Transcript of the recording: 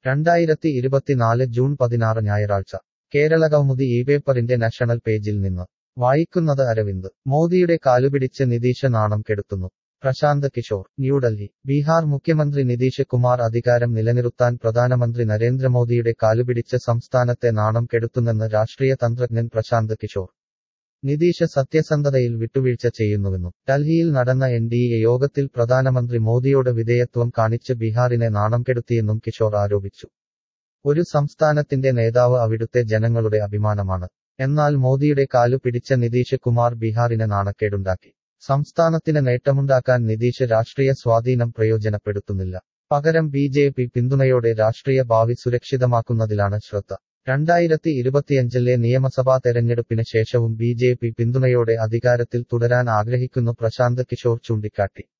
രണ്ടായിരത്തി ഇരുപത്തിനാല് ജൂൺ പതിനാറ് ഞായറാഴ്ച കേരളകൗമുദി ഈ പേപ്പറിന്റെ നാഷണൽ പേജിൽ നിന്ന് വായിക്കുന്നത് അരവിന്ദ് മോദിയുടെ കാലുപിടിച്ച് നിതീഷ് നാണം കെടുത്തുന്നു പ്രശാന്ത് കിഷോർ ന്യൂഡൽഹി ബീഹാർ മുഖ്യമന്ത്രി നിതീഷ് കുമാർ അധികാരം നിലനിർത്താൻ പ്രധാനമന്ത്രി നരേന്ദ്രമോദിയുടെ കാലുപിടിച്ച് സംസ്ഥാനത്തെ നാണം കെടുത്തുന്നെന്ന് രാഷ്ട്രീയ തന്ത്രജ്ഞൻ പ്രശാന്ത് കിഷോർ നിതീഷ് സത്യസന്ധതയിൽ വിട്ടുവീഴ്ച ചെയ്യുന്നുവെന്നും ഡൽഹിയിൽ നടന്ന എൻ ഡി എ യോഗത്തിൽ പ്രധാനമന്ത്രി മോദിയോട് വിധേയത്വം കാണിച്ച് ബീഹാറിനെ നാണം കെടുത്തിയെന്നും കിഷോർ ആരോപിച്ചു ഒരു സംസ്ഥാനത്തിന്റെ നേതാവ് അവിടുത്തെ ജനങ്ങളുടെ അഭിമാനമാണ് എന്നാൽ മോദിയുടെ കാലു പിടിച്ച നിതീഷ് കുമാർ ബീഹാറിന് നാണക്കേടുണ്ടാക്കി സംസ്ഥാനത്തിന് നേട്ടമുണ്ടാക്കാൻ നിതീഷ് രാഷ്ട്രീയ സ്വാധീനം പ്രയോജനപ്പെടുത്തുന്നില്ല പകരം ബി ജെ പി പിന്തുണയോടെ രാഷ്ട്രീയ ഭാവി സുരക്ഷിതമാക്കുന്നതിലാണ് ശ്രദ്ധ രണ്ടായിരത്തി ഇരുപത്തിയഞ്ചിലെ നിയമസഭാ തെരഞ്ഞെടുപ്പിന് ശേഷവും ബി ജെ പി പിന്തുണയോടെ അധികാരത്തിൽ തുടരാൻ ആഗ്രഹിക്കുന്നു പ്രശാന്ത് കിഷോർ ചൂണ്ടിക്കാട്ടി